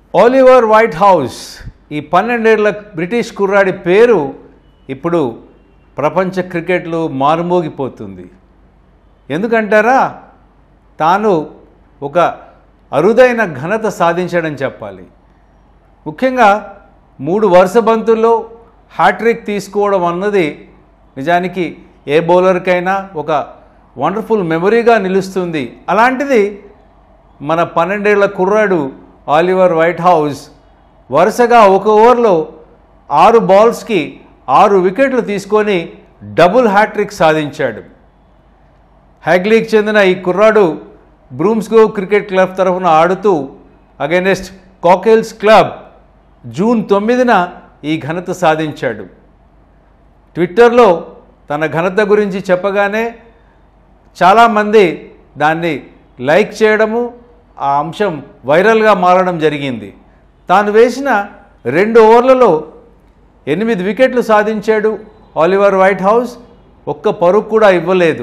Oliver white house ఈ పన్నెండేళ్ల British కుర్రాడి పేరు ఇప్పుడు ప్రపంచ క్రికెట్లో మారుమోగిపోతుంది ఎందుకంటారా తాను ఒక అరుదైన ఘనత సాధించడం చెప్పాలి ముఖ్యంగా మూడు వరుస బంతుల్లో హ్యాట్రిక్ తీసుకోవడం అన్నది నిజానికి ఏ బౌలర్కైనా ఒక వండర్ఫుల్ మెమరీగా నిలుస్తుంది అలాంటిది మన పన్నెండేళ్ల కుర్రాడు ఆలివర్ వైట్ హౌస్ వరుసగా ఒక ఓవర్లో ఆరు బాల్స్కి ఆరు వికెట్లు తీసుకొని డబుల్ హ్యాట్రిక్ సాధించాడు హ్యాగ్లీకి చెందిన ఈ కుర్రాడు బ్రూమ్స్గో క్రికెట్ క్లబ్ తరఫున ఆడుతూ అగైనెస్ట్ కాకెల్స్ క్లబ్ జూన్ తొమ్మిదిన ఈ ఘనత సాధించాడు ట్విట్టర్లో తన ఘనత గురించి చెప్పగానే చాలామంది దాన్ని లైక్ చేయడము ఆ అంశం వైరల్గా మారడం జరిగింది తాను వేసిన రెండు ఓవర్లలో ఎనిమిది వికెట్లు సాధించాడు ఆలివర్ వైట్ హౌస్ ఒక్క పరుగు కూడా ఇవ్వలేదు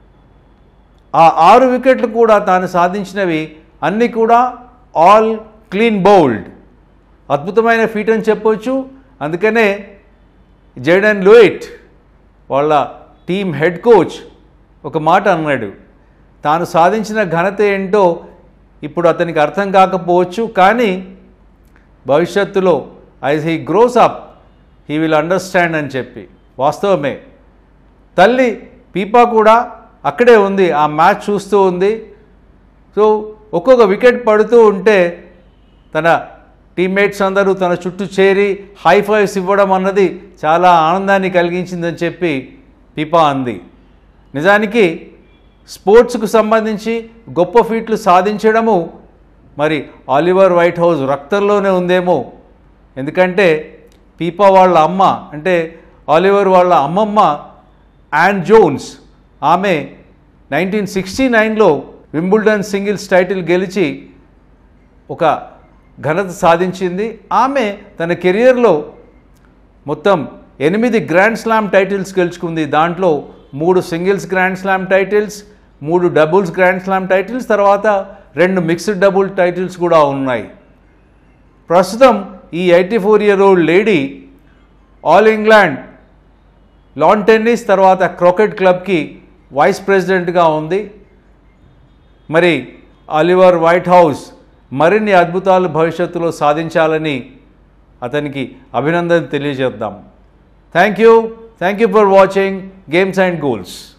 ఆ ఆరు వికెట్లు కూడా తాను సాధించినవి అన్నీ కూడా ఆల్ క్లీన్ బౌల్డ్ అద్భుతమైన ఫీట్ అని చెప్పొచ్చు అందుకనే జైడన్ లూయిట్ వాళ్ళ టీం హెడ్ కోచ్ ఒక మాట అన్నాడు తాను సాధించిన ఘనత ఏంటో ఇప్పుడు అతనికి అర్థం కాకపోవచ్చు కానీ భవిష్యత్తులో as he grows up he will understand అని చెప్పి వాస్తవమే తల్లి పీపా కూడా అక్కడే ఉంది ఆ మ్యాచ్ చూస్తూ ఉంది సో ఒక్కొక్క వికెట్ పడుతూ ఉంటే తన టీమ్మేట్స్ అందరూ తన చుట్టూ చేరి హై ఫైవ్స్ ఇవ్వడం అన్నది చాలా ఆనందాన్ని కలిగించిందని చెప్పి పీపా అంది నిజానికి స్పోర్ట్స్కు సంబంధించి గొప్ప ఫీట్లు సాధించడము మరి ఆలివర్ వైట్ హౌస్ రక్తంలోనే ఉందేమో ఎందుకంటే పీపా వాళ్ళ అమ్మ అంటే ఆలివర్ వాళ్ళ అమ్మమ్మ యాన్ జోన్స్ ఆమె నైన్టీన్ సిక్స్టీ నైన్లో వింబుల్డన్ సింగిల్స్ టైటిల్ గెలిచి ఒక ఘనత సాధించింది ఆమె తన కెరియర్లో మొత్తం ఎనిమిది గ్రాండ్ స్లామ్ టైటిల్స్ గెలుచుకుంది దాంట్లో మూడు సింగిల్స్ గ్రాండ్ స్లామ్ టైటిల్స్ మూడు డబుల్స్ గ్రాండ్ స్లామ్ టైటిల్స్ తర్వాత రెండు మిక్స్డ్ డబుల్ టైటిల్స్ కూడా ఉన్నాయి ప్రస్తుతం ఈ eighty four year old lady all England lawn tennis తర్వాత క్రికెట్ క్లబ్కి వైస్ ప్రెసిడెంట్గా ఉంది మరి ఆలివర్ వైట్ హౌస్ మరిన్ని అద్భుతాలు భవిష్యత్తులో సాధించాలని అతనికి అభినందన తెలియజేద్దాం thank you thank you for watching games and goals